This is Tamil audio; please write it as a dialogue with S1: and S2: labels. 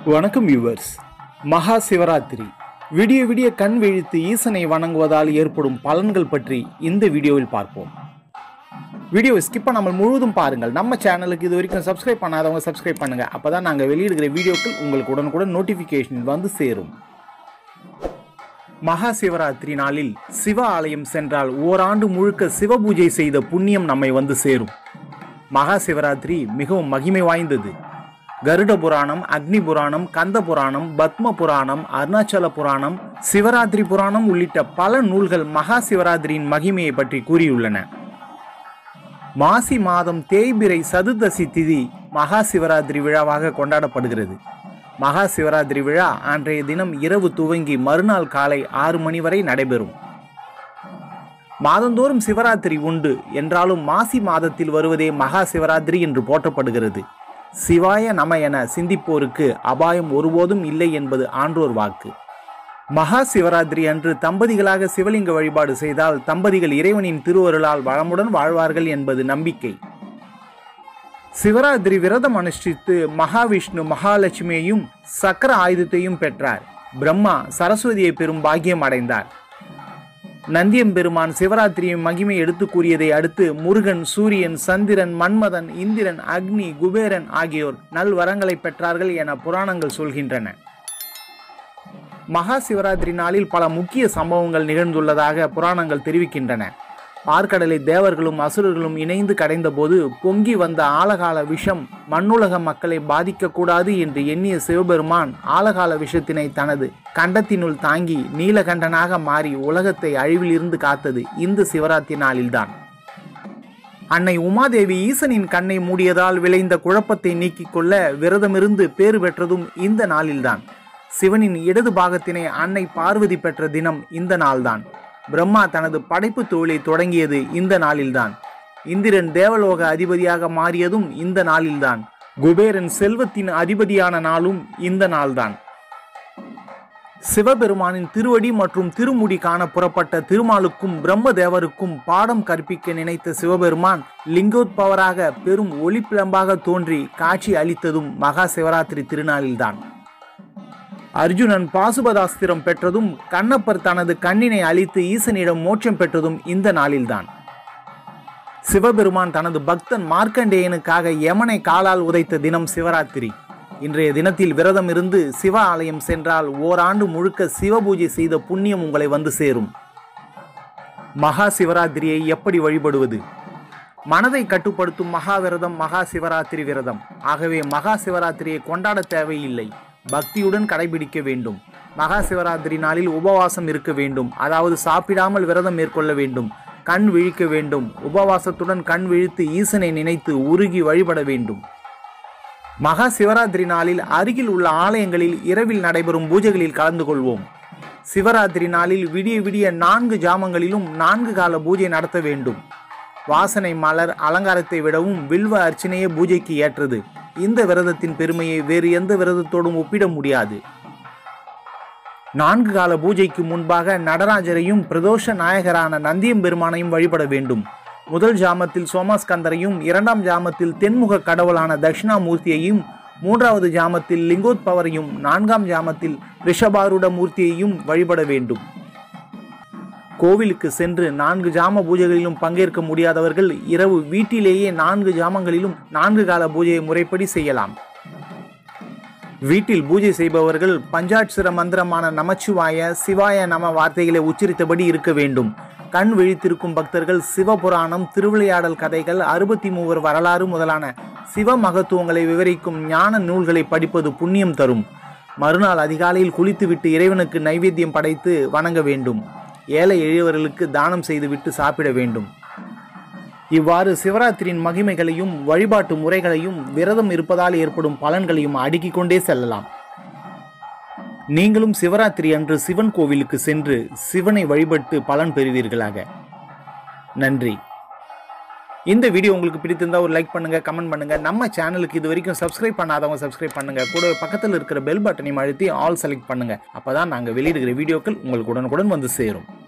S1: வணக்கம் வியூவர்ஸ் மகா சிவராத்திரி விடிய விடிய கண் விழித்து ஈசனை வணங்குவதால் ஏற்படும் பலன்கள் பற்றி இந்த வீடியோவில் பார்ப்போம் வீடியோவை ஸ்கிப் பண்ணாமல் முழுவதும் பாருங்கள் நம்ம சேனலுக்கு இது வரைக்கும் சப்ஸ்கிரைப் பண்ணாதவங்க சப்ஸ்கிரைப் பண்ணுங்க அப்பதான் நாங்கள் வெளியிடுகிற வீடியோக்கள் உங்களுக்கு உடனுக்குடன் நோட்டிஃபிகேஷன் வந்து சேரும் மகா சிவராத்திரி நாளில் சிவ ஆலயம் சென்றால் ஓராண்டு முழுக்க சிவபூஜை செய்த புண்ணியம் நம்மை வந்து சேரும் மகா சிவராத்திரி மிகவும் மகிமை வாய்ந்தது கருட புராணம் அக்னி புராணம் கந்த புராணம் பத்ம புராணம் அருணாச்சல புராணம் சிவராத்திரி புராணம் உள்ளிட்ட பல நூல்கள் மகா சிவராத்திரியின் மகிமையை பற்றி கூறியுள்ளன மாசி மாதம் தேய்பிரை சதுர்தசி திதி மகா சிவராத்திரி விழாவாக கொண்டாடப்படுகிறது மகா சிவராத்திரி விழா அன்றைய தினம் இரவு துவங்கி மறுநாள் காலை ஆறு மணி வரை நடைபெறும் மாதந்தோறும் சிவராத்திரி உண்டு என்றாலும் மாசி மாதத்தில் வருவதே மகா சிவராத்திரி என்று போற்றப்படுகிறது சிவாய நம என சிந்திப்போருக்கு அபாயம் ஒருபோதும் இல்லை என்பது ஆன்றோர் வாக்கு மகா சிவராத்திரி அன்று தம்பதிகளாக சிவலிங்க வழிபாடு செய்தால் தம்பதிகள் இறைவனின் திருவருளால் வளமுடன் வாழ்வார்கள் என்பது நம்பிக்கை சிவராத்திரி விரதம் அனுஷ்டித்து மகாவிஷ்ணு மகாலட்சுமியையும் சக்கர ஆயுதத்தையும் பெற்றார் பிரம்மா சரஸ்வதியை பெறும் பாக்கியம் அடைந்தார் நந்தியம்பெருமான் சிவராத்திரியின் மகிமை எடுத்து கூறியதை அடுத்து முருகன் சூரியன் சந்திரன் மன்மதன் இந்திரன் அக்னி குபேரன் ஆகியோர் நல்வரங்களை பெற்றார்கள் என புராணங்கள் சொல்கின்றன மகா சிவராத்திரி நாளில் பல முக்கிய சம்பவங்கள் நிகழ்ந்துள்ளதாக புராணங்கள் தெரிவிக்கின்றன பார்க்கடலை தேவர்களும் அசுரர்களும் இணைந்து கடைந்தபோது பொங்கி வந்த ஆலகால விஷம் மண்ணுலக மக்களை பாதிக்கக்கூடாது என்று எண்ணிய சிவபெருமான் ஆலகால விஷத்தினை தனது கண்டத்தினுள் தாங்கி நீலகண்டனாக மாறி உலகத்தை அழிவிலிருந்து காத்தது இந்த சிவராத்திரி நாளில்தான் அன்னை உமாதேவி ஈசனின் கண்ணை மூடியதால் விளைந்த குழப்பத்தை நீக்கிக் கொள்ள விரதமிருந்து பேறு பெற்றதும் இந்த நாளில்தான் சிவனின் இடது பாகத்தினை அன்னை பார்வதி பெற்ற தினம் இந்த நாள்தான் பிரம்மா தனது படைப்பு தொழிலை தொடங்கியது இந்த நாளில்தான் இந்திரன் தேவலோக அதிபதியாக மாறியதும் இந்த நாளில்தான் குபேரன் செல்வத்தின் அதிபதியான நாளும் இந்த நாள்தான் சிவபெருமானின் திருவடி மற்றும் திருமுடி காண புறப்பட்ட திருமாலுக்கும் பிரம்மதேவருக்கும் பாடம் கற்பிக்க நினைத்த சிவபெருமான் லிங்கோத்பவராக பெரும் ஒளிப்பிளம்பாக தோன்றி காட்சி அளித்ததும் மகா சிவராத்திரி திருநாளில்தான் அர்ஜுனன் பாசுபதாஸ்திரம் பெற்றதும் கண்ணப்பர் தனது கண்ணினை அழித்து ஈசனிடம் மோட்சம் பெற்றதும் இந்த நாளில்தான் சிவபெருமான் தனது பக்தன் மார்க்கண்டேயனுக்காக யமனை காலால் உதைத்த தினம் சிவராத்திரி இன்றைய தினத்தில் விரதம் இருந்து சிவ ஆலயம் சென்றால் ஓராண்டு முழுக்க சிவபூஜை செய்த புண்ணியம் உங்களை வந்து சேரும் மகா சிவராத்திரியை எப்படி வழிபடுவது மனதை கட்டுப்படுத்தும் மகா விரதம் மகா சிவராத்திரி விரதம் ஆகவே மகா சிவராத்திரியை கொண்டாட தேவையில்லை பக்தியுடன் கடைபிடிக்க வேண்டும் மகா சிவராத்திரி நாளில் உபவாசம் இருக்க வேண்டும் அதாவது சாப்பிடாமல் விரதம் மேற்கொள்ள வேண்டும் கண் விழிக்க வேண்டும் உபவாசத்துடன் கண் விழித்து ஈசனை நினைத்து உருகி வழிபட வேண்டும் மகா சிவராத்திரி நாளில் அருகில் உள்ள ஆலயங்களில் இரவில் நடைபெறும் பூஜைகளில் கலந்து கொள்வோம் சிவராத்திரி நாளில் விடிய விடிய நான்கு ஜாமங்களிலும் நான்கு கால பூஜை நடத்த வேண்டும் வாசனை மலர் அலங்காரத்தை விடவும் வில்வ அர்ச்சனையே பூஜைக்கு ஏற்றது இந்த விரதத்தின் பெருமையை வேறு எந்த விரதத்தோடும் ஒப்பிட முடியாது நான்கு கால பூஜைக்கு முன்பாக நடராஜரையும் பிரதோஷ நாயகரான நந்தியம் பெருமானையும் வழிபட வேண்டும் முதல் ஜாமத்தில் சோமாஸ்கந்தரையும் இரண்டாம் ஜாமத்தில் தென்முக கடவுளான தட்சிணாமூர்த்தியையும் மூன்றாவது ஜாமத்தில் லிங்கோத்பவரையும் நான்காம் ஜாமத்தில் ரிஷபாருட மூர்த்தியையும் வழிபட வேண்டும் கோவிலுக்கு சென்று நான்கு ஜாம பூஜைகளிலும் பங்கேற்க முடியாதவர்கள் இரவு வீட்டிலேயே நான்கு ஜாமங்களிலும் நான்கு கால பூஜையை முறைப்படி செய்யலாம் வீட்டில் பூஜை செய்பவர்கள் பஞ்சாட்சிர மந்திரமான நமச்சிவாய சிவாய நம வார்த்தைகளை உச்சரித்தபடி இருக்க வேண்டும் கண் விழித்திருக்கும் பக்தர்கள் சிவபுராணம் திருவிளையாடல் கதைகள் அறுபத்தி மூவர் வரலாறு முதலான சிவ மகத்துவங்களை விவரிக்கும் ஞான நூல்களை படிப்பது புண்ணியம் தரும் மறுநாள் அதிகாலையில் குளித்துவிட்டு இறைவனுக்கு நைவேத்தியம் படைத்து வணங்க வேண்டும் ஏழை எளியவர்களுக்கு தானம் செய்துவிட்டு சாப்பிட வேண்டும் இவ்வாறு சிவராத்திரியின் மகிமைகளையும் வழிபாட்டு முறைகளையும் விரதம் இருப்பதால் ஏற்படும் பலன்களையும் அடுக்கிக் கொண்டே செல்லலாம் நீங்களும் சிவராத்திரி அன்று சிவன் கோவிலுக்கு சென்று சிவனை வழிபட்டு பலன் பெறுவீர்களாக நன்றி இந்த வீடியோ உங்களுக்கு பிடித்திருந்தா ஒரு லைக் பண்ணுங்க கமெண்ட் பண்ணுங்க நம்ம சேனலுக்கு இது வரைக்கும் சப்ஸ்கிரைப் பண்ணாதவங்க சப்ஸ்கிரைப் பண்ணுங்க கூட பக்கத்தில் இருக்கிற பெல் பட்டனையும் அழுத்தி ஆல் செலக்ட் பண்ணுங்க அப்பதான் நாங்கள் வெளியிடுகிற வீடியோக்கள் உங்களுக்கு உடனுக்குடன் வந்து சேரும்